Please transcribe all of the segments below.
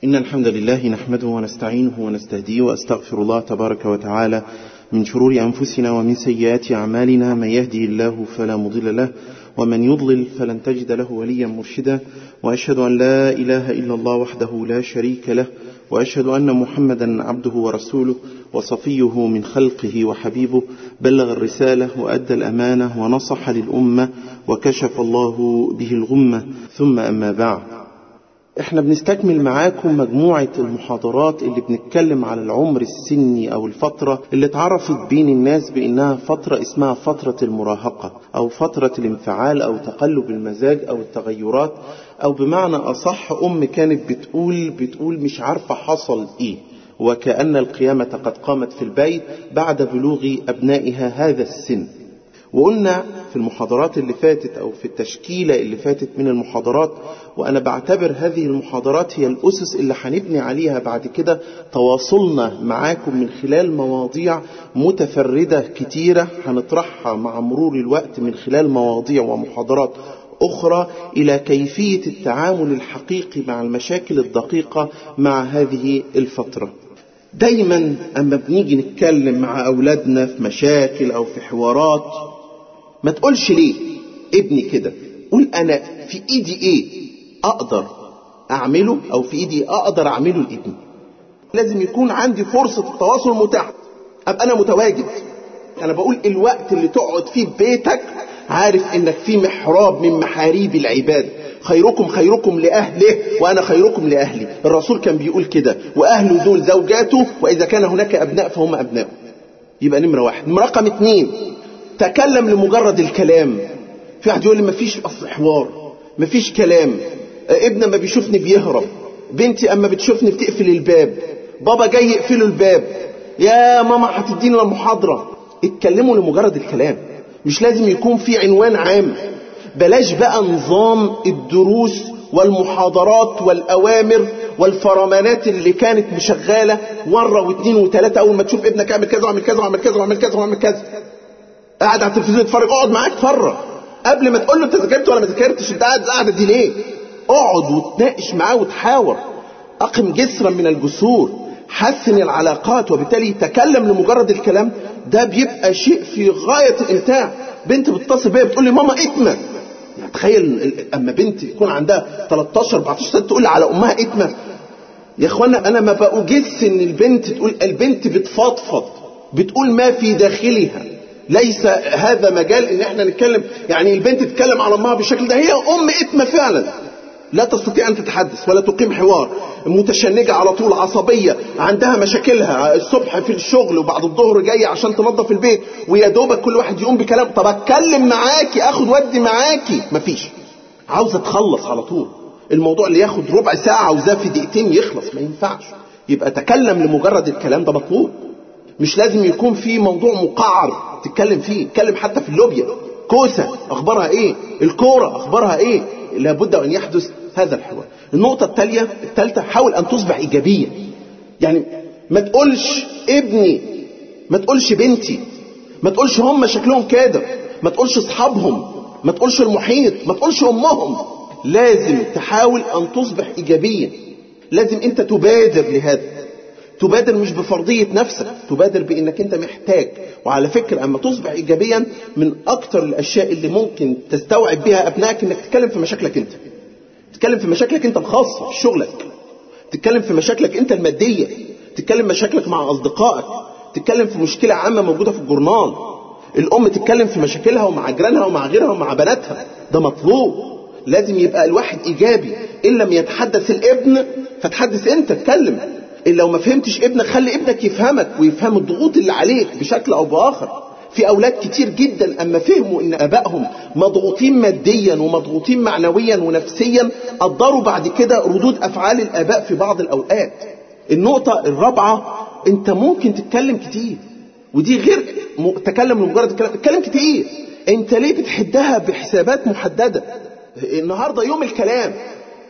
إن الحمد لله نحمده ونستعينه ونستهديه وأستغفر الله تبارك وتعالى من شرور أنفسنا ومن سيئات أعمالنا من يهدي الله فلا مضل له ومن يضلل فلن تجد له وليا مرشدا وأشهد أن لا إله إلا الله وحده لا شريك له وأشهد أن محمدا عبده ورسوله وصفيه من خلقه وحبيبه بلغ الرسالة وأدى الأمانة ونصح للأمة وكشف الله به الغمة ثم أما بعد احنا بنستكمل معاكم مجموعة المحاضرات اللي بنتكلم على العمر السني او الفترة اللي اتعرفت بين الناس بانها فترة اسمها فترة المراهقة او فترة الانفعال او تقلب المزاج او التغيرات او بمعنى اصح ام كانت بتقول بتقول مش عارفة حصل ايه وكأن القيامة قد قامت في البيت بعد بلوغ ابنائها هذا السن وقلنا في المحاضرات اللي فاتت او في التشكيلة اللي فاتت من المحاضرات وانا بعتبر هذه المحاضرات هي الاسس اللي هنبني عليها بعد كده تواصلنا معاكم من خلال مواضيع متفردة كتيرة هنطرحها مع مرور الوقت من خلال مواضيع ومحاضرات أخرى إلى كيفية التعامل الحقيقي مع المشاكل الدقيقة مع هذه الفترة دايما أما بنيجي نتكلم مع أولادنا في مشاكل أو في حوارات ما تقولش ليه ابني كده قول أنا في إيدي إيه أقدر أعمله أو في إيدي أقدر أعمله لابني لازم يكون عندي فرصة التواصل متاحة أبقى أنا متواجد أنا بقول الوقت اللي تقعد فيه بيتك عارف إنك في محراب من محاريب العبادة خيركم خيركم لأهله وأنا خيركم لأهلي الرسول كان بيقول كده وأهله دول زوجاته وإذا كان هناك أبناء فهم أبناءه يبقى نمرة واحد رقم اتنين تكلم لمجرد الكلام في واحد يقول لي مفيش أصل حوار مفيش كلام ابن ما بيشوفني بيهرب بنتي أما بتشوفني بتقفل الباب بابا جاي يقفله الباب يا ماما هتدينا المحاضرة اتكلموا لمجرد الكلام مش لازم يكون في عنوان عام بلاش بقى نظام الدروس والمحاضرات والأوامر والفرمانات اللي كانت مشغالة مرة واثنين وثلاثة أول ما تشوف ابنك اعمل كذا واعمل كذا واعمل كذا واعمل كذا واعمل كذا قاعد على التلفزيون يتفرج اقعد معاك اتفرج قبل ما تقول له انت ذاكرت ولا ما ذاكرتش انت قاعد القعده دي ليه؟ اقعد وتناقش معاه وتحاور اقم جسرا من الجسور حسن العلاقات وبالتالي تكلم لمجرد الكلام ده بيبقى شيء في غايه الامتاع بنت بتتصل بيا بتقول لي ماما اتمه يعني تخيل اما بنت يكون عندها 13 14 سنه تقول على امها اتمه يا اخوانا انا ما بأجس ان البنت تقول البنت بتفضفض بتقول ما في داخلها ليس هذا مجال ان احنا نتكلم يعني البنت تتكلم على امها بالشكل ده هي ام اتمه فعلا لا تستطيع ان تتحدث ولا تقيم حوار متشنجه على طول عصبيه عندها مشاكلها الصبح في الشغل وبعد الظهر جايه عشان تنظف البيت ويا دوبك كل واحد يقوم بكلام طب اتكلم معاكي اخد ودي معاكي مفيش عاوزه تخلص على طول الموضوع اللي ياخد ربع ساعه وده في دقيقتين يخلص ما ينفعش يبقى تكلم لمجرد الكلام ده مطلوب مش لازم يكون في موضوع مقعر تتكلم فيه اتكلم حتى في اللوبيا كوسة اخبارها ايه الكورة اخبارها ايه لابد ان يحدث هذا الحوار النقطة التالية التالتة حاول ان تصبح ايجابية يعني ما تقولش ابني ما تقولش بنتي ما تقولش هم شكلهم كده ما تقولش اصحابهم ما تقولش المحيط ما تقولش امهم لازم تحاول ان تصبح ايجابيا لازم انت تبادر لهذا تبادر مش بفرضية نفسك تبادر بانك انت محتاج وعلى فكرة اما تصبح ايجابيا من اكتر الاشياء اللي ممكن تستوعب بها ابنائك انك تتكلم في مشاكلك انت تتكلم في مشاكلك انت الخاصة في شغلك تتكلم في مشاكلك انت المادية تتكلم مشاكلك مع اصدقائك تتكلم في مشكلة عامة موجودة في الجورنال الام تتكلم في مشاكلها ومع جيرانها ومع غيرها ومع بناتها ده مطلوب لازم يبقى الواحد ايجابي ان لم يتحدث الابن فتحدث انت اتكلم إن لو ما فهمتش ابنك خلي ابنك يفهمك ويفهم الضغوط اللي عليك بشكل أو بآخر في أولاد كتير جدا أما فهموا إن أبائهم مضغوطين ماديا ومضغوطين معنويا ونفسيا قدروا بعد كده ردود أفعال الآباء في بعض الأوقات النقطة الرابعة أنت ممكن تتكلم كتير ودي غير تكلم لمجرد الكلام اتكلم كتير أنت ليه بتحدها بحسابات محددة النهاردة يوم الكلام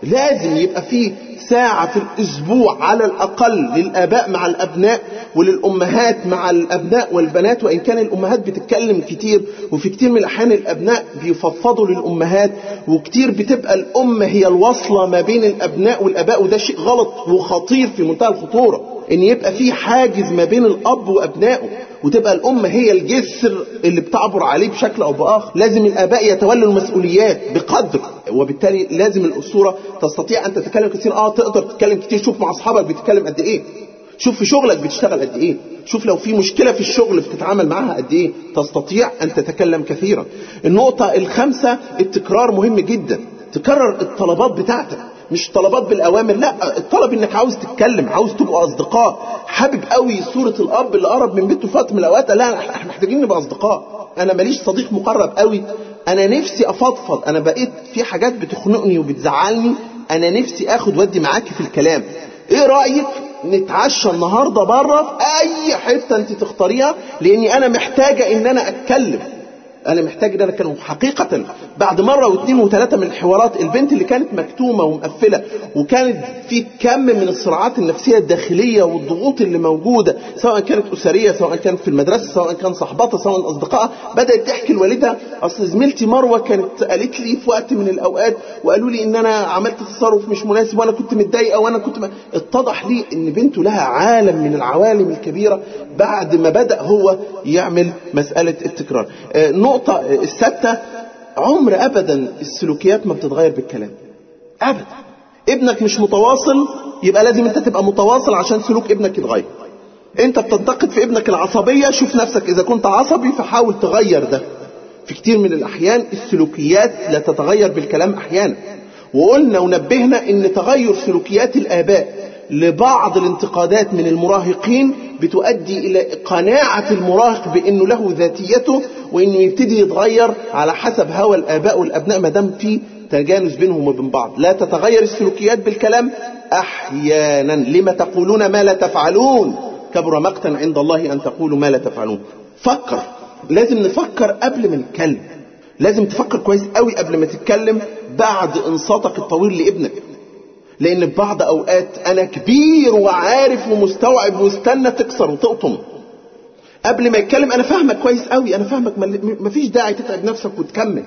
لازم يبقى فيه ساعة في الأسبوع على الأقل للآباء مع الأبناء وللأمهات مع الأبناء والبنات وإن كان الأمهات بتتكلم كتير وفي كتير من الأحيان الأبناء بيفضفضوا للأمهات وكتير بتبقى الأم هي الوصلة ما بين الأبناء والآباء وده شيء غلط وخطير في منتهى الخطورة إن يبقى في حاجز ما بين الأب وأبنائه وتبقى الأم هي الجسر اللي بتعبر عليه بشكل أو بآخر لازم الآباء يتولوا المسؤوليات بقدر وبالتالي لازم الأسرة تستطيع أن تتكلم كثير آه تقدر تتكلم كتير شوف مع أصحابك بتتكلم قد إيه شوف في شغلك بتشتغل قد ايه شوف لو في مشكلة في الشغل بتتعامل معاها قد ايه تستطيع ان تتكلم كثيرا النقطة الخامسة التكرار مهم جدا تكرر الطلبات بتاعتك مش طلبات بالاوامر لا الطلب انك عاوز تتكلم عاوز تبقوا اصدقاء حابب قوي صورة الاب اللي قرب من بيته فترة من الاوقات لا احنا محتاجين نبقى اصدقاء انا ماليش صديق مقرب قوي انا نفسي افضفض انا بقيت في حاجات بتخنقني وبتزعلني انا نفسي اخد ودي معاكي في الكلام ايه رايك نتعشى النهارده بره في اي حته انت تختاريها لاني انا محتاجه ان انا اتكلم انا محتاج ان انا اتكلم حقيقه بعد مره واثنين وثلاثه من الحوارات البنت اللي كانت مكتومه ومقفله وكانت في كم من الصراعات النفسيه الداخليه والضغوط اللي موجوده سواء كانت اسريه سواء كانت في المدرسه سواء كان صحباتها سواء اصدقائها بدات تحكي لوالدها اصل زميلتي مروه كانت قالت لي في وقت من الاوقات وقالوا لي ان انا عملت تصرف مش مناسب وانا كنت متضايقه وانا كنت م... اتضح لي ان بنته لها عالم من العوالم الكبيره بعد ما بدا هو يعمل مساله التكرار آه النقطة السادسة عمر أبدا السلوكيات ما بتتغير بالكلام أبدا ابنك مش متواصل يبقى لازم انت تبقى متواصل عشان سلوك ابنك يتغير انت بتنتقد في ابنك العصبية شوف نفسك اذا كنت عصبي فحاول تغير ده في كتير من الاحيان السلوكيات لا تتغير بالكلام احيانا وقلنا ونبهنا ان تغير سلوكيات الاباء لبعض الانتقادات من المراهقين بتؤدي الى قناعة المراهق بانه له ذاتيته وانه يبتدي يتغير على حسب هوى الاباء والابناء ما دام في تجانس بينهم وبين بعض لا تتغير السلوكيات بالكلام احيانا لما تقولون ما لا تفعلون كبر مقتا عند الله ان تقولوا ما لا تفعلون فكر لازم نفكر قبل ما نتكلم لازم تفكر كويس قوي قبل ما تتكلم بعد انصاتك الطويل لابنك لان في بعض اوقات انا كبير وعارف ومستوعب واستنى تكسر وتقطم قبل ما يتكلم انا فاهمك كويس قوي انا فاهمك مفيش داعي تتعب نفسك وتكمل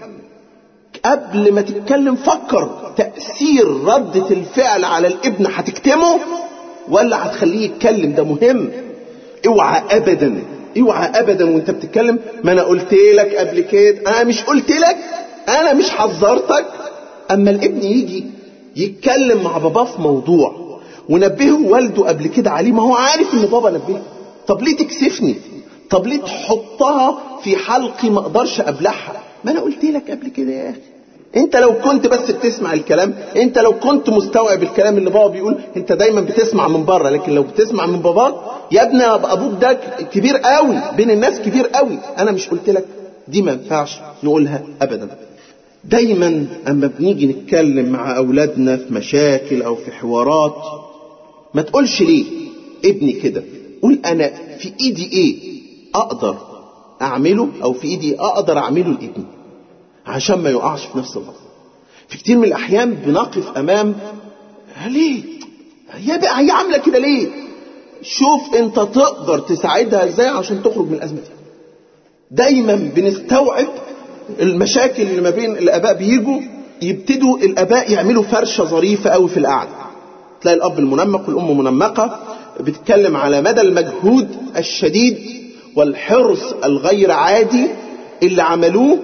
قبل ما تتكلم فكر تأثير ردة الفعل على الابن هتكتمه ولا هتخليه يتكلم ده مهم اوعى ابدا اوعى ابدا وانت بتتكلم ما انا قلت لك قبل كده انا مش قلت لك انا مش حذرتك اما الابن يجي يتكلم مع باباه في موضوع ونبهه والده قبل كده عليه ما هو عارف ان بابا نبهه طب ليه تكسفني طب ليه تحطها في حلقي ما اقدرش ابلعها ما انا قلت لك قبل كده يا اخي انت لو كنت بس بتسمع الكلام انت لو كنت مستوعب الكلام اللي بابا بيقول انت دايما بتسمع من بره لكن لو بتسمع من باباك يا ابني ابوك ده كبير قوي بين الناس كبير قوي انا مش قلت لك دي ما ينفعش نقولها ابدا دايما اما بنيجي نتكلم مع اولادنا في مشاكل او في حوارات ما تقولش ليه ابني كده قول انا في ايدي ايه اقدر اعمله او في ايدي اقدر اعمله لابني عشان ما يقعش في نفس الغلط في كتير من الاحيان بنقف امام ليه هي بقى هي عامله كده ليه شوف انت تقدر تساعدها ازاي عشان تخرج من الازمه دي دايما بنستوعب المشاكل اللي ما بين الاباء بيجوا يبتدوا الاباء يعملوا فرشه ظريفه قوي في القعده تلاقي الاب المنمق والام منمقه بتتكلم على مدى المجهود الشديد والحرص الغير عادي اللي عملوه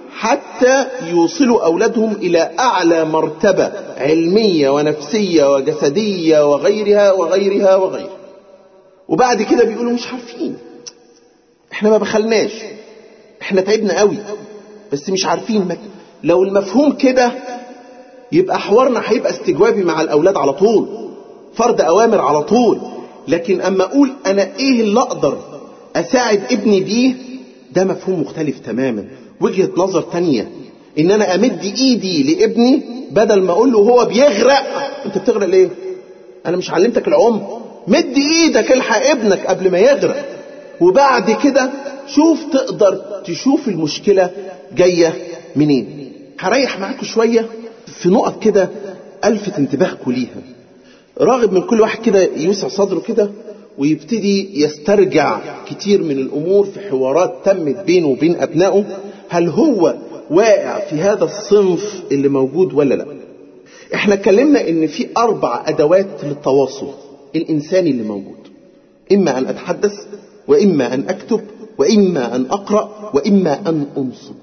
حتى يوصلوا أولادهم إلى أعلى مرتبة علمية ونفسية وجسدية وغيرها وغيرها وغيرها وبعد كده بيقولوا مش عارفين احنا ما بخلناش احنا تعبنا قوي بس مش عارفين مك... لو المفهوم كده يبقى حوارنا هيبقى استجوابي مع الأولاد على طول فرض أوامر على طول لكن أما أقول أنا إيه اللي أقدر أساعد ابني بيه ده مفهوم مختلف تماما وجهة نظر تانية ان انا امد ايدي لابني بدل ما اقول له هو بيغرق انت بتغرق ليه انا مش علمتك العم مد ايدك الحق ابنك قبل ما يغرق وبعد كده شوف تقدر تشوف المشكلة جاية منين هريح معاكم شوية في نقط كده الفت انتباهكم ليها راغب من كل واحد كده يوسع صدره كده ويبتدي يسترجع كتير من الامور في حوارات تمت بينه وبين ابنائه هل هو واقع في هذا الصنف اللي موجود ولا لا احنا اتكلمنا ان في اربع ادوات للتواصل الانساني اللي موجود اما ان اتحدث واما ان اكتب واما ان اقرا واما ان انصت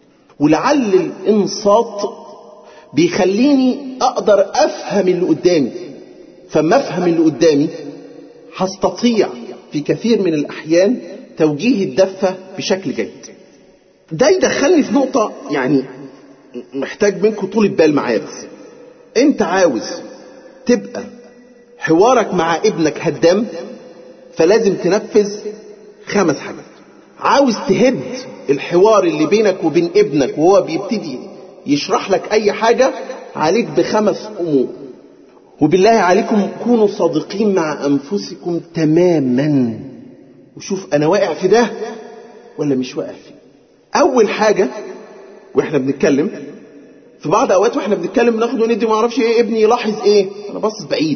ولعل الانصات بيخليني اقدر افهم اللي قدامي فما افهم اللي قدامي هستطيع في كثير من الاحيان توجيه الدفه بشكل جيد ده يدخلني في نقطه يعني محتاج منكم طول بال معايا بس انت عاوز تبقى حوارك مع ابنك هدام فلازم تنفذ خمس حاجات عاوز تهد الحوار اللي بينك وبين ابنك وهو بيبتدي يشرح لك اي حاجة عليك بخمس امور وبالله عليكم كونوا صادقين مع انفسكم تماما وشوف انا واقع في ده ولا مش واقع فيه اول حاجة واحنا بنتكلم في بعض اوقات واحنا بنتكلم ناخد وندي ما اعرفش ايه ابني يلاحظ ايه انا باصص بعيد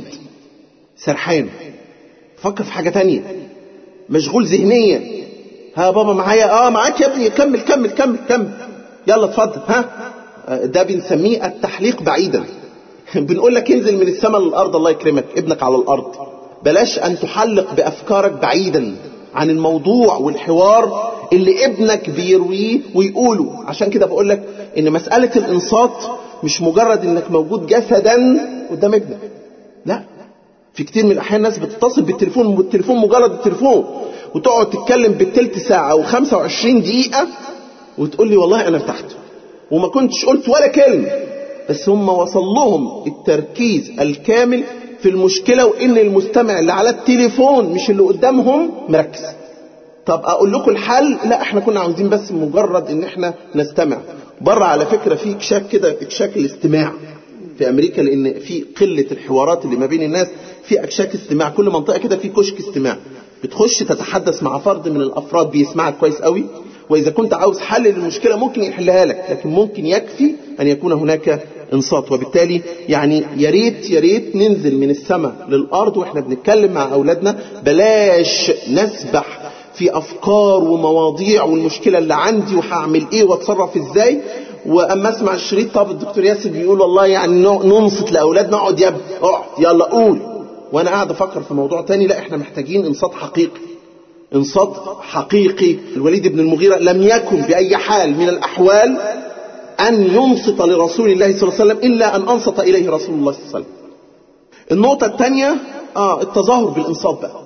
سرحان فكر في حاجة تانية مشغول ذهنيا ها بابا معايا اه معاك يا ابني كمل كمل كمل كمل يلا اتفضل ها ده بنسميه التحليق بعيدا بنقول لك انزل من السماء للارض الله يكرمك ابنك على الارض بلاش ان تحلق بافكارك بعيدا عن الموضوع والحوار اللي ابنك بيرويه ويقوله عشان كده بقول لك ان مساله الانصات مش مجرد انك موجود جسدا قدام ابنك لا في كتير من الاحيان ناس بتتصل بالتليفون والتليفون مجرد التليفون وتقعد تتكلم بالتلت ساعه او 25 دقيقه وتقول لي والله انا ارتحت وما كنتش قلت ولا كلمه بس هم وصل لهم التركيز الكامل في المشكله وان المستمع اللي على التليفون مش اللي قدامهم مركز طب اقول لكم الحل لا احنا كنا عاوزين بس مجرد ان احنا نستمع بره على فكره في اكشاك كده اكشاك الاستماع في امريكا لان في قله الحوارات اللي ما بين الناس في اكشاك استماع كل منطقه كده في كشك استماع بتخش تتحدث مع فرد من الافراد بيسمعك كويس قوي واذا كنت عاوز حل للمشكله ممكن يحلها لك لكن ممكن يكفي ان يكون هناك انصات وبالتالي يعني يا ريت يا ريت ننزل من السماء للارض واحنا بنتكلم مع اولادنا بلاش نسبح في افكار ومواضيع والمشكله اللي عندي وهعمل ايه واتصرف ازاي واما اسمع الشريط طب الدكتور ياسر بيقول والله يعني ننصت لاولادنا اقعد يا ابني اقعد يلا قول وانا قاعد افكر في موضوع تاني لا احنا محتاجين انصات حقيقي انصات حقيقي الوليد بن المغيرة لم يكن بأي حال من الأحوال أن ينصت لرسول الله صلى الله عليه وسلم إلا أن أنصت إليه رسول الله صلى الله عليه وسلم النقطة الثانية آه التظاهر بالإنصات بقى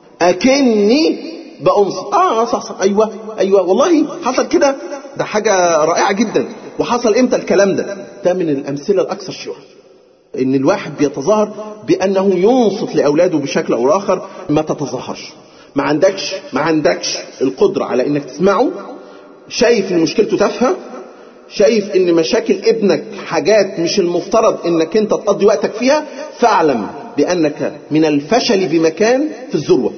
أكني بأنصت آه صح صح أيوة أيوة والله حصل كده ده حاجة رائعة جدا وحصل إمتى الكلام ده ده من الأمثلة الأكثر شيوعا إن الواحد بيتظاهر بأنه ينصت لأولاده بشكل أو آخر ما تتظاهرش ما عندكش ما عندكش القدرة على انك تسمعه شايف ان مشكلته تافهة شايف ان مشاكل ابنك حاجات مش المفترض انك انت تقضي وقتك فيها فاعلم بانك من الفشل بمكان في الذروة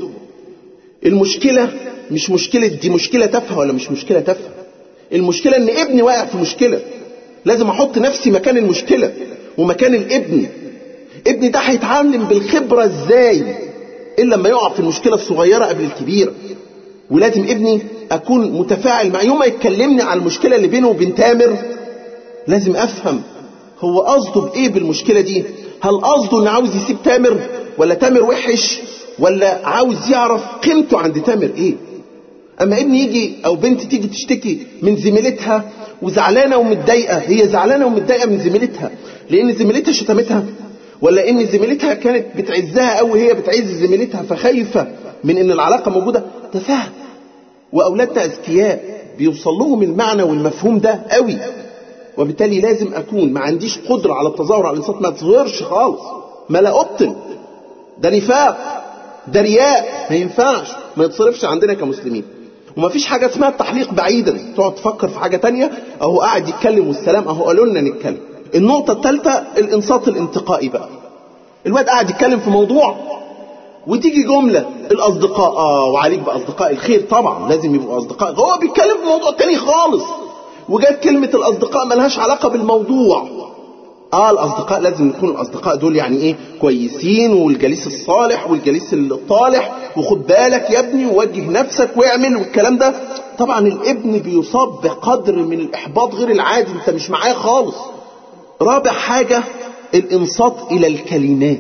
المشكلة مش مشكلة دي مشكلة تافهة ولا مش مشكلة تافهة المشكلة ان ابني واقع في مشكلة لازم احط نفسي مكان المشكلة ومكان الابن ابني ده هيتعلم بالخبرة ازاي الا لما يقع في المشكله الصغيره قبل الكبيره ولازم ابني اكون متفاعل مع يوم ما يكلمني عن المشكله اللي بينه وبين تامر لازم افهم هو قصده بايه بالمشكله دي هل قصده انه عاوز يسيب تامر ولا تامر وحش ولا عاوز يعرف قيمته عند تامر ايه اما ابني يجي او بنت تيجي تشتكي من زميلتها وزعلانه ومتضايقه هي زعلانه ومتضايقه من زميلتها لان زميلتها شتمتها ولا ان زميلتها كانت بتعزها قوي هي بتعز زميلتها فخايفه من ان العلاقه موجوده تفاهم واولادنا اذكياء بيوصل لهم المعنى والمفهوم ده قوي وبالتالي لازم اكون ما عنديش قدره على التظاهر على الانصات ما تظهرش خالص ما لا ابطل ده نفاق ده رياء ما ينفعش ما يتصرفش عندنا كمسلمين وما فيش حاجه اسمها التحليق بعيدا تقعد تفكر في حاجه تانية اهو قاعد يتكلم والسلام اهو قالوا لنا نتكلم النقطة الثالثة الانصات الانتقائي بقى الواد قاعد يتكلم في موضوع وتيجي جملة الأصدقاء آه وعليك بأصدقاء الخير طبعا لازم يبقوا أصدقاء هو بيتكلم في موضوع تاني خالص وجات كلمة الأصدقاء ملهاش علاقة بالموضوع اه الاصدقاء لازم يكون الاصدقاء دول يعني ايه كويسين والجليس الصالح والجليس الطالح وخد بالك يا ابني ووجه نفسك واعمل والكلام ده طبعا الابن بيصاب بقدر من الاحباط غير العادي انت مش معاه خالص رابع حاجة الانصات الى الكلمات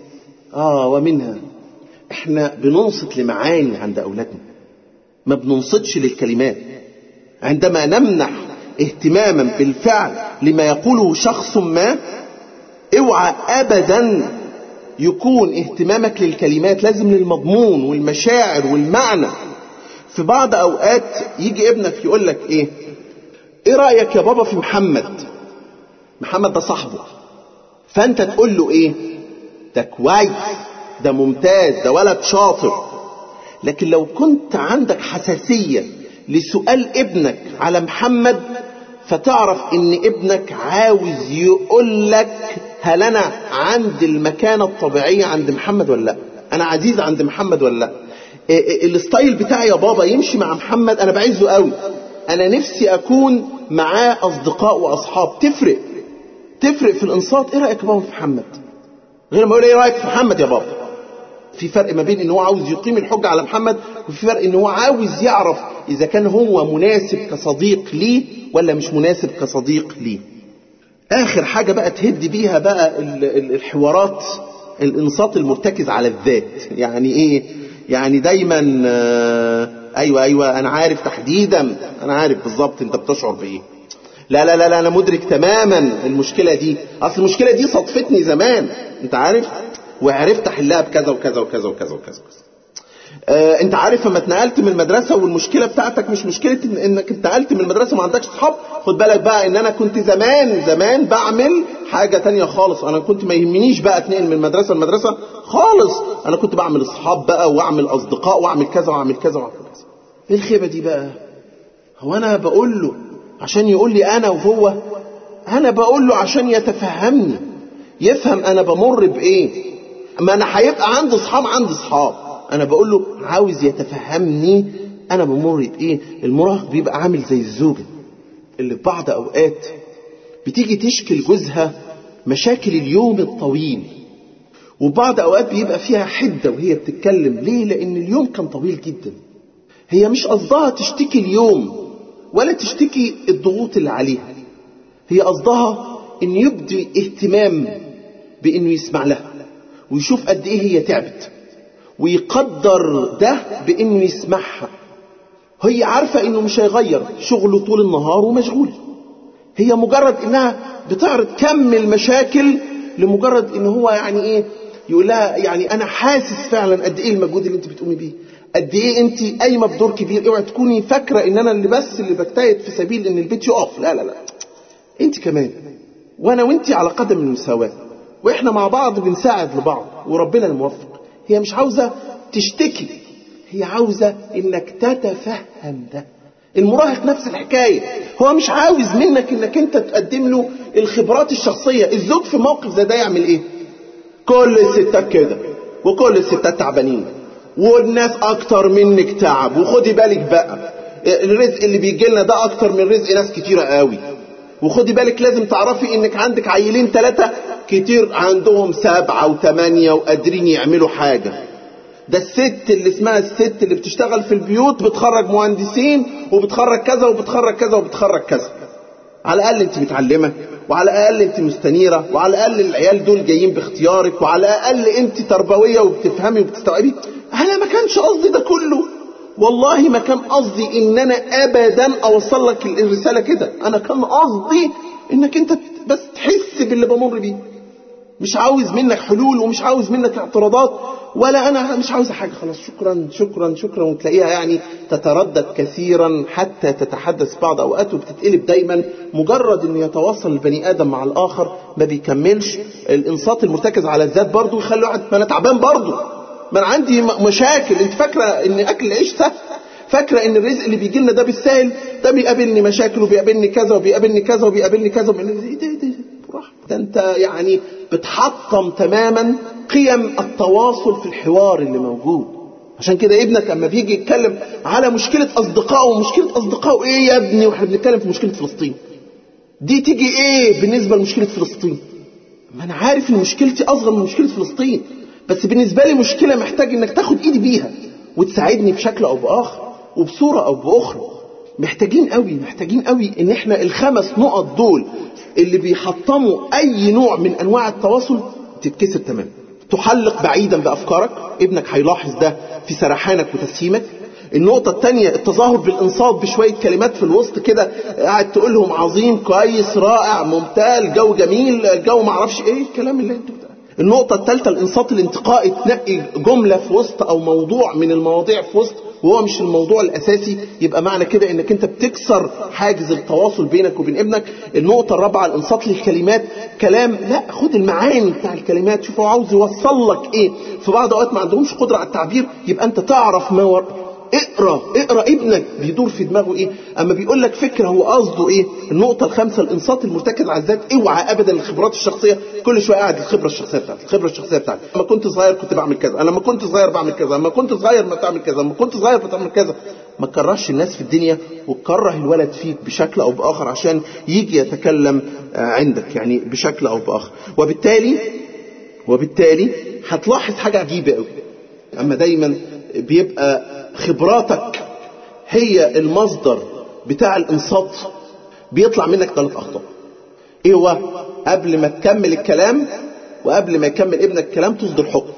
اه ومنها احنا بننصت لمعاني عند اولادنا ما بننصتش للكلمات عندما نمنح اهتماما بالفعل لما يقوله شخص ما اوعى ابدا يكون اهتمامك للكلمات لازم للمضمون والمشاعر والمعنى في بعض اوقات يجي ابنك يقول لك ايه ايه رايك يا بابا في محمد محمد ده صاحبه فانت تقول له ايه ده كويس ده ممتاز ده ولد شاطر لكن لو كنت عندك حساسيه لسؤال ابنك على محمد فتعرف ان ابنك عاوز يقول لك هل انا عند المكانة الطبيعية عند محمد ولا لا انا عزيز عند محمد ولا لا الستايل بتاعي يا بابا يمشي مع محمد انا بعزه قوي انا نفسي اكون معاه اصدقاء واصحاب تفرق تفرق في الانصات ايه رايك يا بابا في محمد غير ما يقول ايه رايك في محمد يا بابا في فرق ما بين ان هو عاوز يقيم الحجة على محمد وفي فرق ان هو عاوز يعرف اذا كان هو مناسب كصديق ليه ولا مش مناسب كصديق ليه اخر حاجة بقى تهد بيها بقى الحوارات الانصات المرتكز على الذات يعني ايه يعني دايما آه ايوه ايوه انا عارف تحديدا انا عارف بالظبط انت بتشعر بايه لا لا لا لا انا مدرك تماما المشكلة دي اصل المشكلة دي صدفتني زمان انت عارف وعرفت احلها بكذا وكذا وكذا وكذا وكذا آه انت عارف لما اتنقلت من المدرسة والمشكلة بتاعتك مش مشكلة إن انك اتنقلت من المدرسة وما عندكش اصحاب خد بالك بقى ان انا كنت زمان زمان بعمل حاجة تانية خالص انا كنت ما يهمنيش بقى اتنقل من المدرسة للمدرسة خالص انا كنت بعمل اصحاب بقى واعمل اصدقاء واعمل كذا واعمل كذا واعمل كذا ايه الخيبة دي بقى هو انا بقول له عشان يقول لي انا وهو انا بقول له عشان يتفهمني يفهم انا بمر بايه ما انا هيبقى عندي اصحاب عندي اصحاب انا بقول له عاوز يتفهمني انا بمر بايه المراهق بيبقى عامل زي الزوجه اللي في بعض اوقات بتيجي تشكي لجوزها مشاكل اليوم الطويل وبعض اوقات بيبقى فيها حده وهي بتتكلم ليه لان اليوم كان طويل جدا هي مش قصدها تشتكي اليوم ولا تشتكي الضغوط اللي عليها هي قصدها ان يبدي اهتمام بانه يسمع لها ويشوف قد ايه هي تعبت ويقدر ده بانه يسمعها هي عارفة انه مش هيغير شغله طول النهار ومشغول هي مجرد انها بتعرض كم المشاكل لمجرد ان هو يعني ايه يقول لها يعني انا حاسس فعلا قد ايه المجهود اللي انت بتقومي بيه قد ايه انت قايمه بدور كبير اوعي تكوني فاكره ان انا اللي بس اللي بجتهد في سبيل ان البيت يقف لا لا لا انت كمان وانا وانت على قدم المساواه واحنا مع بعض بنساعد لبعض وربنا الموفق هي مش عاوزه تشتكي هي عاوزه انك تتفهم ده المراهق نفس الحكايه هو مش عاوز منك انك انت تقدم له الخبرات الشخصيه الزوج في موقف زي ده يعمل ايه كل الستات كده وكل الستات تعبانين والناس اكتر منك تعب وخدي بالك بقى الرزق اللي بيجي لنا ده اكتر من رزق ناس كتيره قوي وخدي بالك لازم تعرفي انك عندك عيلين ثلاثة كتير عندهم سبعة وثمانية وقادرين يعملوا حاجة ده الست اللي اسمها الست اللي بتشتغل في البيوت بتخرج مهندسين وبتخرج كذا وبتخرج كذا وبتخرج كذا على الاقل انت متعلمه وعلى الاقل انت مستنيره وعلى الاقل العيال دول جايين باختيارك وعلى الاقل انت تربويه وبتفهمي وبتستوعبي انا ما كانش قصدي ده كله والله ما كان قصدي ان انا ابدا اوصل لك الرساله كده انا كان قصدي انك انت بس تحس باللي بمر بيه مش عاوز منك حلول ومش عاوز منك اعتراضات ولا انا مش عاوز حاجه خلاص شكرا شكرا شكرا وتلاقيها يعني تتردد كثيرا حتى تتحدث بعض اوقات وبتتقلب دايما مجرد ان يتواصل البني ادم مع الاخر ما بيكملش الانصات المرتكز على الذات برضه يخلي واحد ما انا تعبان برضه ما انا عندي مشاكل انت فاكره ان اكل العيش سهل فاكره ان الرزق اللي بيجي لنا ده بالسهل ده بيقابلني مشاكل وبيقابلني كذا وبيقابلني كذا وبيقابلني كذا وبيقابلني ده ده ده انت يعني بتحطم تماما قيم التواصل في الحوار اللي موجود عشان كده ابنك اما بيجي يتكلم على مشكلة اصدقائه ومشكلة اصدقائه ايه يا ابني واحنا بنتكلم في مشكلة فلسطين دي تيجي ايه بالنسبة لمشكلة فلسطين ما انا عارف ان مشكلتي اصغر من مشكله فلسطين بس بالنسبه لي مشكله محتاج انك تاخد ايدي بيها وتساعدني بشكل او باخر وبصوره او باخرى محتاجين قوي محتاجين قوي ان احنا الخمس نقط دول اللي بيحطموا اي نوع من انواع التواصل تتكسر تماما تحلق بعيدا بافكارك ابنك هيلاحظ ده في سرحانك وتسهيمك النقطة الثانية التظاهر بالإنصات بشوية كلمات في الوسط كده قاعد تقول لهم عظيم كويس رائع ممتاز جو جميل جو معرفش ايه الكلام اللي انتوا بتاع. النقطة الثالثة الإنصات الانتقائي تنقي جملة في وسط أو موضوع من المواضيع في وسط وهو مش الموضوع الأساسي يبقى معنى كده إنك أنت بتكسر حاجز التواصل بينك وبين ابنك النقطة الرابعة الإنصات للكلمات كلام لا خد المعاني بتاع الكلمات شوف هو عاوز يوصل لك إيه في بعض أوقات ما عندهمش قدرة على التعبير يبقى أنت تعرف ما ور... اقرا اقرا ابنك بيدور في دماغه ايه اما بيقول لك فكره هو قصده ايه النقطه الخامسه الانصات المرتكز على الذات اوعى ابدا الخبرات الشخصيه كل شويه قاعد الخبره الشخصيه بتاعتي الخبره الشخصيه بتاعتي لما كنت صغير كنت بعمل كذا انا لما كنت صغير بعمل كذا لما كنت صغير ما تعمل كذا لما كنت صغير بتعمل كذا ما تكرهش الناس في الدنيا وتكره الولد فيك بشكل او باخر عشان يجي يتكلم عندك يعني بشكل او باخر وبالتالي وبالتالي هتلاحظ حاجه عجيبه قوي اما دايما بيبقى خبراتك هي المصدر بتاع الانصات بيطلع منك ثلاث اخطاء ايه هو قبل ما تكمل الكلام وقبل ما يكمل ابنك الكلام تصدر حكم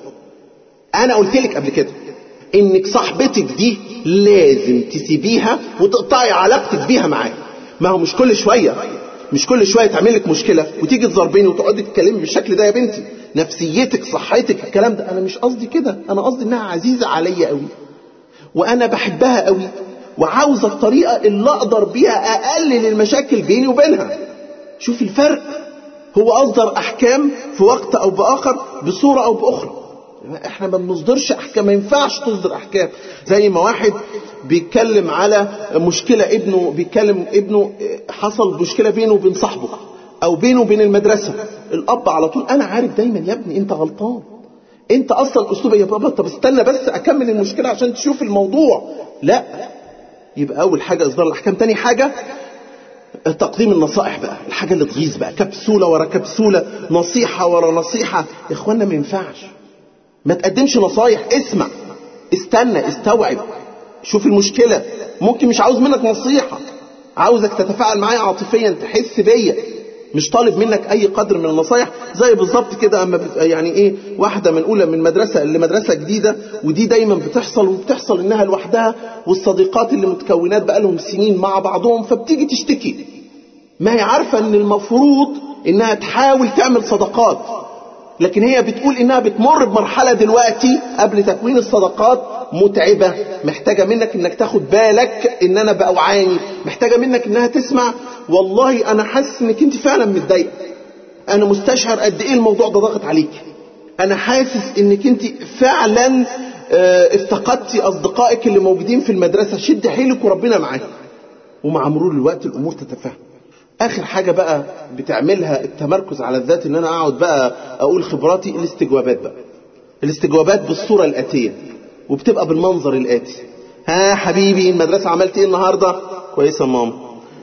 انا قلت لك قبل كده انك صاحبتك دي لازم تسيبيها وتقطعي علاقتك بيها معاها ما هو مش كل شويه مش كل شويه تعمل لك مشكله وتيجي تضربيني وتقعدي تتكلمي بالشكل ده يا بنتي نفسيتك صحتك الكلام ده انا مش قصدي كده انا قصدي انها عزيزه عليا قوي وانا بحبها قوي وعاوزه الطريقه اللي اقدر بيها اقلل المشاكل بيني وبينها شوف الفرق هو اصدر احكام في وقت او باخر بصوره او باخرى احنا ما بنصدرش احكام ما ينفعش تصدر احكام زي ما واحد بيتكلم على مشكله ابنه بيتكلم ابنه حصل مشكله بينه وبين صاحبه او بينه وبين المدرسه الاب على طول انا عارف دايما يا ابني انت غلطان انت اصلا اسلوبك يا بابا طب استنى بس اكمل المشكله عشان تشوف الموضوع لا يبقى اول حاجه اصدار الاحكام تاني حاجه تقديم النصائح بقى الحاجه اللي تغيظ بقى كبسوله ورا كبسوله نصيحه ورا نصيحه يا اخوانا ما ينفعش ما تقدمش نصايح اسمع استنى استوعب شوف المشكله ممكن مش عاوز منك نصيحه عاوزك تتفاعل معايا عاطفيا تحس بيا مش طالب منك اي قدر من النصايح زي بالظبط كده اما يعني ايه واحده منقوله من مدرسه لمدرسه جديده ودي دايما بتحصل وبتحصل انها لوحدها والصديقات اللي متكونات بقالهم سنين مع بعضهم فبتيجي تشتكي ما هي عارفه ان المفروض انها تحاول تعمل صداقات لكن هي بتقول انها بتمر بمرحله دلوقتي قبل تكوين الصداقات متعبه محتاجه منك انك تاخد بالك ان انا باوعاني محتاجه منك انها تسمع والله انا حاسس انك انت فعلا متضايقه انا مستشعر قد ايه الموضوع ده ضاغط عليك انا حاسس انك انت فعلا افتقدتي اصدقائك اللي موجودين في المدرسه شد حيلك وربنا معاك ومع مرور الوقت الامور تتفاهم اخر حاجه بقى بتعملها التمركز على الذات ان انا اقعد بقى اقول خبراتي الاستجوابات بقى الاستجوابات بالصوره الاتيه وبتبقى بالمنظر الاتي ها حبيبي المدرسه عملت ايه النهارده كويسه يا ماما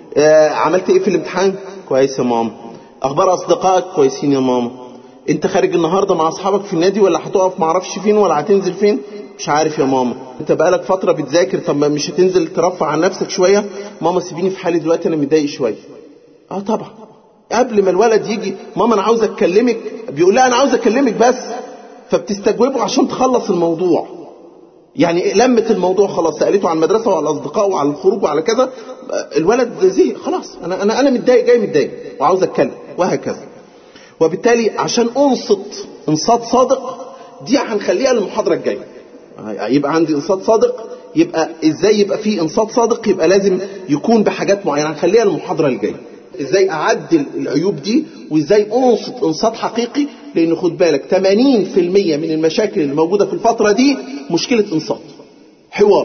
آه عملت ايه في الامتحان كويس يا ماما اخبار اصدقائك كويسين يا ماما انت خارج النهارده مع اصحابك في النادي ولا هتقف معرفش فين ولا هتنزل فين مش عارف يا ماما انت بقالك فتره بتذاكر طب مش هتنزل ترفع عن نفسك شويه ماما سيبيني في حالي دلوقتي انا متضايق شويه اه طبعا قبل ما الولد يجي ماما انا عاوز اكلمك بيقول لها انا عاوز اكلمك بس فبتستجوبه عشان تخلص الموضوع يعني لمت الموضوع خلاص سالته عن المدرسه وعلى الاصدقاء وعلى الخروج وعلى كذا الولد زي خلاص انا انا انا متضايق جاي متضايق وعاوز اتكلم وهكذا وبالتالي عشان انصت انصات صادق دي هنخليها للمحاضره الجايه يبقى عندي انصات صادق يبقى ازاي يبقى في انصات صادق يبقى لازم يكون بحاجات معينه هنخليها للمحاضره الجايه ازاي اعدل العيوب دي وازاي انصت انصات حقيقي لان خد بالك 80% من المشاكل اللي موجوده في الفتره دي مشكله انصات حوار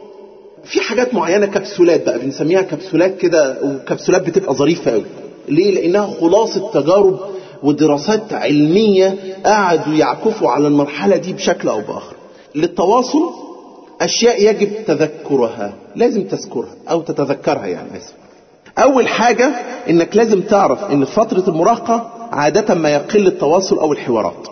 في حاجات معينه كبسولات بقى بنسميها كبسولات كده وكبسولات بتبقى ظريفه قوي ليه لانها خلاصه تجارب ودراسات علميه قعدوا يعكفوا على المرحله دي بشكل او باخر للتواصل اشياء يجب تذكرها لازم تذكرها او تتذكرها يعني اسف اول حاجه انك لازم تعرف ان في فتره المراهقه عادة ما يقل التواصل أو الحوارات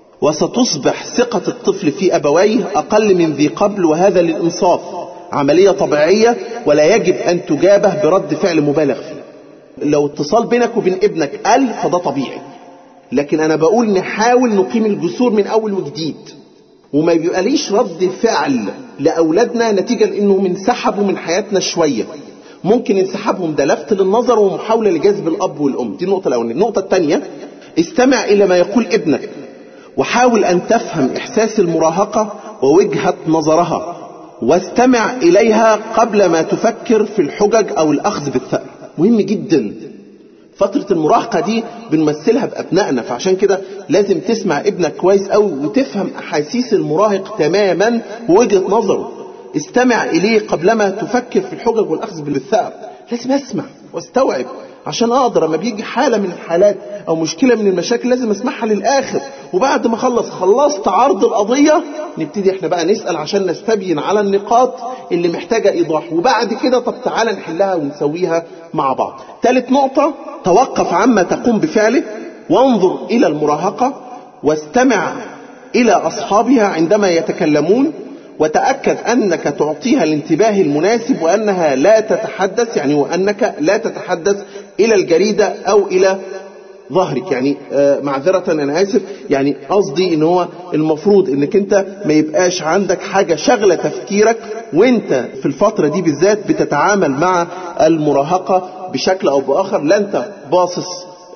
وستصبح ثقة الطفل في أبويه أقل من ذي قبل وهذا للإنصاف عملية طبيعية ولا يجب أن تجابه برد فعل مبالغ فيه لو اتصال بينك وبين ابنك قل فده طبيعي لكن أنا بقول نحاول نقيم الجسور من أول وجديد وما بيبقاليش رد فعل لأولادنا نتيجة لأنهم انسحبوا من حياتنا شوية ممكن انسحابهم ده لفت للنظر ومحاولة لجذب الأب والأم دي النقطة الأولانية النقطة الثانية استمع إلى ما يقول ابنك وحاول أن تفهم إحساس المراهقة ووجهة نظرها واستمع إليها قبل ما تفكر في الحجج أو الأخذ بالثأر مهم جدا فترة المراهقة دي بنمثلها بأبنائنا فعشان كده لازم تسمع ابنك كويس أوي وتفهم أحاسيس المراهق تماما ووجهة نظره استمع إليه قبلما تفكر في الحجج والأخذ بالثأر لازم أسمع واستوعب عشان أقدر لما بيجي حالة من الحالات أو مشكلة من المشاكل لازم أسمعها للآخر وبعد ما أخلص خلصت عرض القضية نبتدي احنا بقى نسأل عشان نستبين على النقاط اللي محتاجة إيضاح وبعد كده طب تعالى نحلها ونسويها مع بعض ثالث نقطة توقف عما تقوم بفعله وانظر إلى المراهقة واستمع إلى أصحابها عندما يتكلمون وتأكد أنك تعطيها الانتباه المناسب وأنها لا تتحدث يعني وأنك لا تتحدث إلى الجريدة أو إلى ظهرك يعني آه معذرة أنا آسف يعني قصدي إن هو المفروض إنك أنت ما يبقاش عندك حاجة شغلة تفكيرك وأنت في الفترة دي بالذات بتتعامل مع المراهقة بشكل أو بآخر لا أنت باصص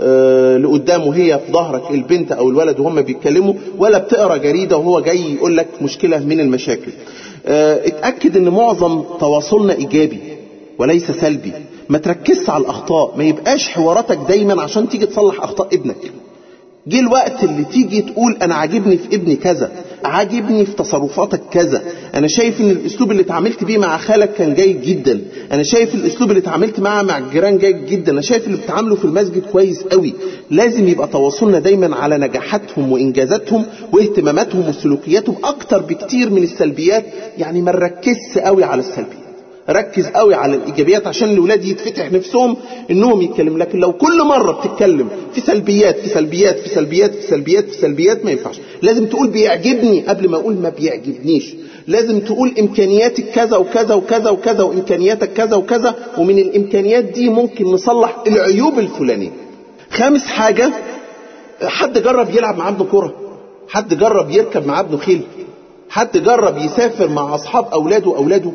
آه لقدام وهي في ظهرك البنت او الولد وهم بيتكلموا ولا بتقرا جريده وهو جاي يقول لك مشكله من المشاكل. آه اتاكد ان معظم تواصلنا ايجابي وليس سلبي. ما تركزش على الاخطاء، ما يبقاش حواراتك دايما عشان تيجي تصلح اخطاء ابنك. جه الوقت اللي تيجي تقول انا عاجبني في ابني كذا عاجبني في تصرفاتك كذا انا شايف ان الاسلوب اللي اتعاملت بيه مع خالك كان جيد جدا انا شايف الاسلوب اللي اتعاملت معاه مع الجيران جيد جدا انا شايف اللي بتعامله في المسجد كويس قوي لازم يبقى تواصلنا دايما على نجاحاتهم وانجازاتهم واهتماماتهم وسلوكياتهم اكتر بكتير من السلبيات يعني ما نركزش قوي على السلبيات ركز قوي على الايجابيات عشان الاولاد يتفتح نفسهم انهم يتكلموا لكن لو كل مره بتتكلم في سلبيات في سلبيات في سلبيات في سلبيات في سلبيات ما ينفعش لازم تقول بيعجبني قبل ما اقول ما بيعجبنيش لازم تقول امكانياتك كذا وكذا وكذا وكذا وامكانياتك كذا وكذا ومن الامكانيات دي ممكن نصلح العيوب الفلانيه خامس حاجه حد جرب يلعب مع ابنه كره حد جرب يركب مع ابنه خيل حد جرب يسافر مع اصحاب اولاده واولاده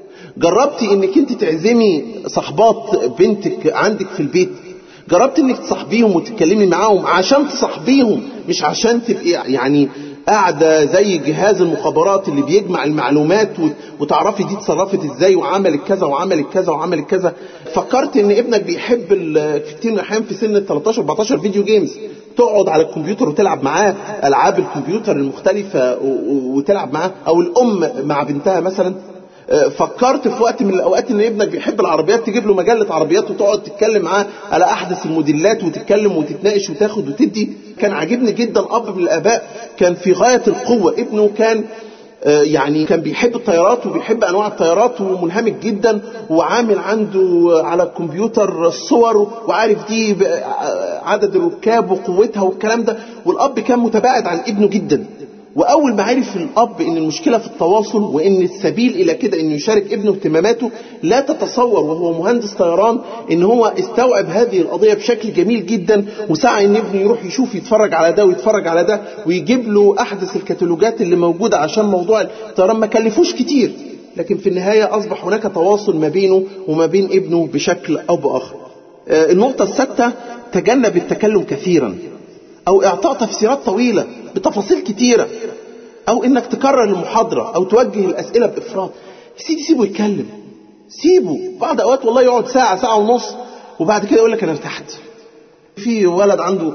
جربتي انك انت تعزمي صحبات بنتك عندك في البيت جربت انك تصاحبيهم وتتكلمي معاهم عشان تصاحبيهم مش عشان تبقي يعني قاعده زي جهاز المخابرات اللي بيجمع المعلومات وتعرفي دي اتصرفت ازاي وعملت كذا وعملت كذا وعملت كذا فكرت ان ابنك بيحب في كتير من الاحيان في سن ال 13 14 فيديو جيمز تقعد على الكمبيوتر وتلعب معاه العاب الكمبيوتر المختلفه وتلعب معاه او الام مع بنتها مثلا فكرت في وقت من الاوقات ان ابنك بيحب العربيات تجيب له مجله عربيات وتقعد تتكلم معاه على احدث الموديلات وتتكلم وتتناقش وتاخد وتدي كان عاجبني جدا اب من الاباء كان في غايه القوه ابنه كان يعني كان بيحب الطيارات وبيحب انواع الطيارات ومنهمك جدا وعامل عنده على الكمبيوتر الصور وعارف دي عدد الركاب وقوتها والكلام ده والاب كان متباعد عن ابنه جدا واول ما عرف الاب ان المشكله في التواصل وان السبيل الى كده انه يشارك ابنه اهتماماته لا تتصور وهو مهندس طيران ان هو استوعب هذه القضيه بشكل جميل جدا وسعى ان ابنه يروح يشوف يتفرج على ده ويتفرج على ده ويجيب له احدث الكتالوجات اللي موجوده عشان موضوع الطيران ما كلفوش كتير لكن في النهايه اصبح هناك تواصل ما بينه وما بين ابنه بشكل او باخر. النقطه السادسه تجنب التكلم كثيرا او اعطاء تفسيرات طويله بتفاصيل كتيره او انك تكرر المحاضره او توجه الاسئله بافراط سيدي سيبه يتكلم سيبه بعض اوقات والله يقعد ساعه ساعه ونص وبعد كده يقول لك انا ارتحت في ولد عنده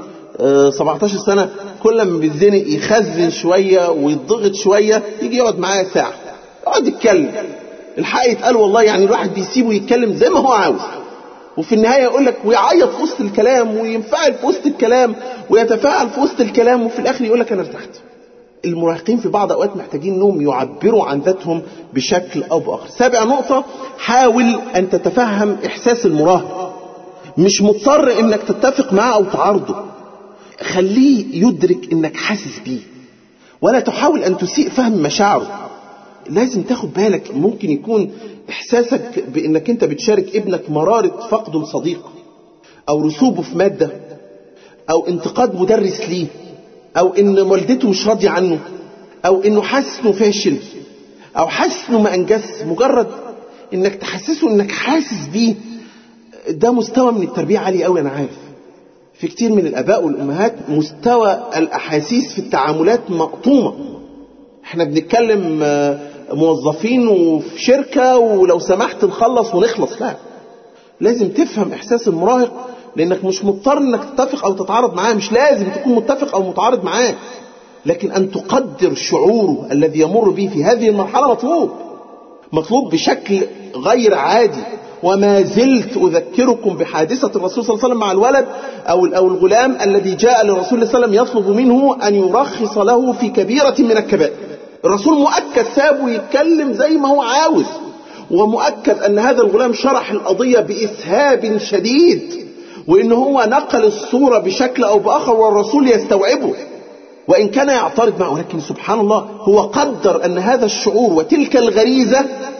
17 سنه كل ما بيتزنق يخزن شويه ويضغط شويه يجي يقعد معايا ساعه يقعد يتكلم الحق يتقال والله يعني الواحد بيسيبه يتكلم زي ما هو عاوز وفي النهاية يقول لك ويعيط في وسط الكلام وينفعل في وسط الكلام ويتفاعل في وسط الكلام وفي الآخر يقول لك أنا ارتحت. المراهقين في بعض أوقات محتاجين أنهم يعبروا عن ذاتهم بشكل أو بآخر. سابع نقطة حاول أن تتفهم إحساس المراهق. مش مضطر إنك تتفق معاه أو تعارضه. خليه يدرك انك حاسس بيه ولا تحاول ان تسيء فهم مشاعره لازم تاخد بالك ممكن يكون احساسك بانك انت بتشارك ابنك مرارة فقده لصديق او رسوبه في مادة او انتقاد مدرس ليه او ان والدته مش راضية عنه او انه حاسس انه فاشل او حاسس انه ما انجزش مجرد انك تحسسه انك حاسس بيه ده مستوى من التربية عالي قوي انا عارف في كتير من الاباء والامهات مستوى الاحاسيس في التعاملات مقطومة احنا بنتكلم موظفين وفي شركة ولو سمحت نخلص ونخلص لا لازم تفهم احساس المراهق لانك مش مضطر انك تتفق او تتعارض معاه مش لازم تكون متفق او متعارض معاه لكن ان تقدر شعوره الذي يمر به في هذه المرحلة مطلوب مطلوب بشكل غير عادي وما زلت أذكركم بحادثة الرسول صلى الله عليه وسلم مع الولد أو أو الغلام الذي جاء للرسول صلى الله عليه وسلم يطلب منه أن يرخص له في كبيرة من الكبائر الرسول مؤكد سابه يتكلم زي ما هو عاوز ومؤكد أن هذا الغلام شرح القضية بإسهاب شديد وإن هو نقل الصورة بشكل أو بآخر والرسول يستوعبه وإن كان يعترض معه ولكن سبحان الله هو قدر أن هذا الشعور وتلك الغريزة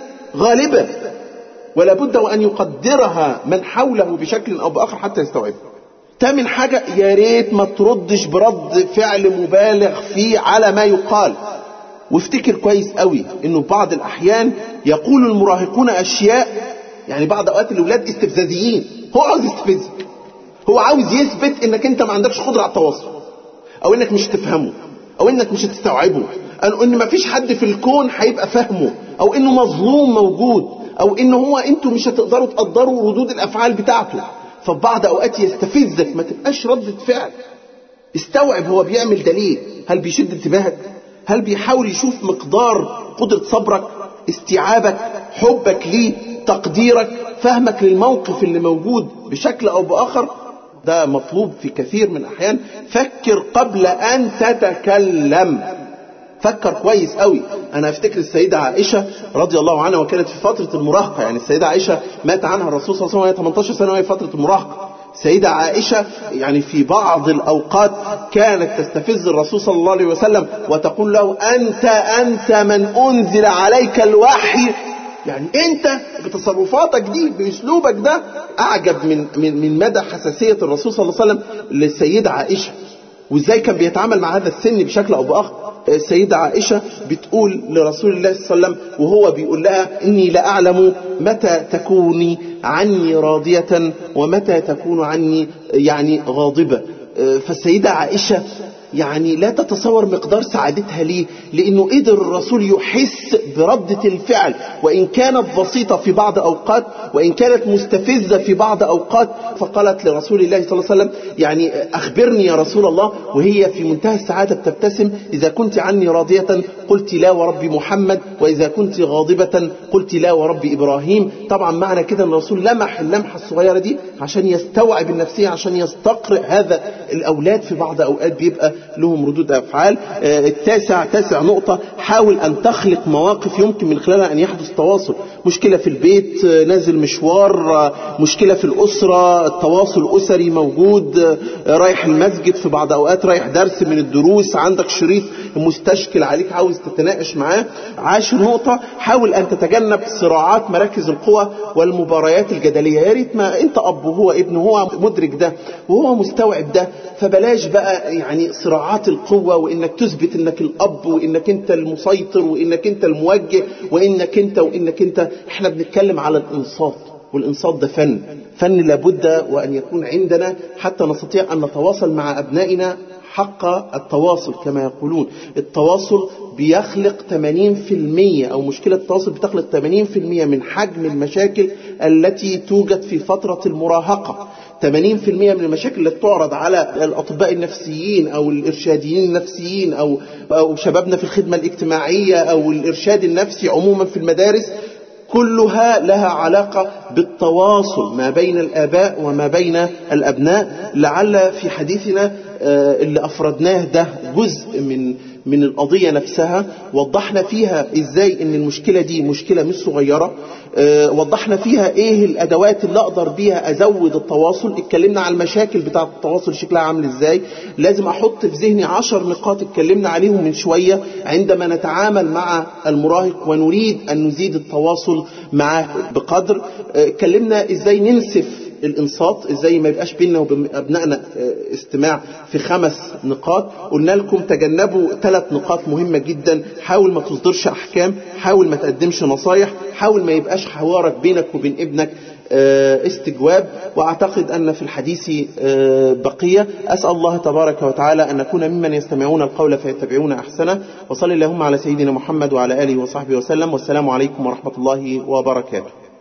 غالبة ولا بد وأن يقدرها من حوله بشكل أو بآخر حتى يستوعبها تامن حاجة يا ريت ما تردش برد فعل مبالغ فيه على ما يقال وافتكر كويس قوي انه بعض الاحيان يقول المراهقون اشياء يعني بعض اوقات الاولاد استفزازيين هو عاوز يستفزك هو عاوز يثبت انك انت ما عندكش قدره على التواصل او انك مش تفهمه او انك مش هتستوعبه او ان ما فيش حد في الكون هيبقى فاهمه او انه مظلوم موجود او ان هو انتوا مش هتقدروا تقدروا ردود الافعال بتاعته ففي بعض اوقات يستفزك ما تبقاش ردة فعل استوعب هو بيعمل ده ليه هل بيشد انتباهك هل بيحاول يشوف مقدار قدرة صبرك استيعابك حبك ليه تقديرك فهمك للموقف اللي موجود بشكل او باخر ده مطلوب في كثير من الاحيان فكر قبل ان تتكلم فكر كويس قوي انا افتكر السيدة عائشة رضي الله عنها وكانت في فترة المراهقة يعني السيدة عائشة مات عنها الرسول صلى الله عليه وسلم وهي 18 سنة وهي فترة المراهقة السيدة عائشة يعني في بعض الأوقات كانت تستفز الرسول صلى الله عليه وسلم وتقول له أنت أنت من أنزل عليك الوحي يعني أنت بتصرفاتك دي بأسلوبك ده أعجب من من من مدى حساسية الرسول صلى الله عليه وسلم للسيدة عائشة وإزاي كان بيتعامل مع هذا السن بشكل أو بآخر السيدة عائشة بتقول لرسول الله صلى الله عليه وسلم وهو بيقول لها إني لأعلم متى تكوني عني راضية ومتى تكون عني يعني غاضبة فالسيدة عائشة يعني لا تتصور مقدار سعادتها ليه لأنه قدر الرسول يحس بردة الفعل وإن كانت بسيطة في بعض أوقات وإن كانت مستفزة في بعض أوقات فقالت لرسول الله صلى الله عليه وسلم يعني أخبرني يا رسول الله وهي في منتهى السعادة بتبتسم إذا كنت عني راضية قلت لا ورب محمد وإذا كنت غاضبة قلت لا ورب إبراهيم طبعا معنى كده أن الرسول لمح اللمحة الصغيرة دي عشان يستوعب النفسية عشان يستقرئ هذا الأولاد في بعض أوقات بيبقى لهم ردود أفعال التاسع تاسع نقطة حاول أن تخلق مواقف يمكن من خلالها أن يحدث تواصل مشكلة في البيت نازل مشوار مشكلة في الأسرة التواصل أسري موجود رايح المسجد في بعض أوقات رايح درس من الدروس عندك شريط مستشكل عليك عاوز تتناقش معاه عاشر نقطة حاول أن تتجنب صراعات مراكز القوى والمباريات الجدلية يا ريت ما أنت أب وهو ابن وهو مدرك ده وهو مستوعب ده فبلاش بقى يعني صراعات القوة وإنك تثبت إنك الأب وإنك أنت المسيطر وإنك أنت الموجه وإنك أنت وإنك أنت إحنا بنتكلم على الإنصات والإنصات ده فن فن لابد وأن يكون عندنا حتى نستطيع أن نتواصل مع أبنائنا حق التواصل كما يقولون التواصل بيخلق 80% أو مشكلة التواصل بتخلق 80% من حجم المشاكل التي توجد في فترة المراهقة 80% من المشاكل التي تعرض على الأطباء النفسيين أو الإرشاديين النفسيين أو, أو شبابنا في الخدمة الاجتماعية أو الإرشاد النفسي عموما في المدارس كلها لها علاقة بالتواصل ما بين الآباء وما بين الأبناء لعل في حديثنا اللي أفردناه ده جزء من من القضية نفسها وضحنا فيها ازاي ان المشكلة دي مشكلة مش صغيرة اه وضحنا فيها ايه الادوات اللي اقدر بيها ازود التواصل اتكلمنا على المشاكل بتاعة التواصل شكلها عامل ازاي لازم احط في ذهني عشر نقاط اتكلمنا عليهم من شوية عندما نتعامل مع المراهق ونريد ان نزيد التواصل معاه بقدر اه اتكلمنا ازاي ننسف الانصات ازاي ما يبقاش بيننا وبين ابنائنا استماع في خمس نقاط قلنا لكم تجنبوا ثلاث نقاط مهمة جدا حاول ما تصدرش احكام حاول ما تقدمش نصايح حاول ما يبقاش حوارك بينك وبين ابنك استجواب واعتقد ان في الحديث بقية اسأل الله تبارك وتعالى ان نكون ممن يستمعون القول فيتبعون احسنه وصل اللهم على سيدنا محمد وعلى اله وصحبه وسلم والسلام عليكم ورحمة الله وبركاته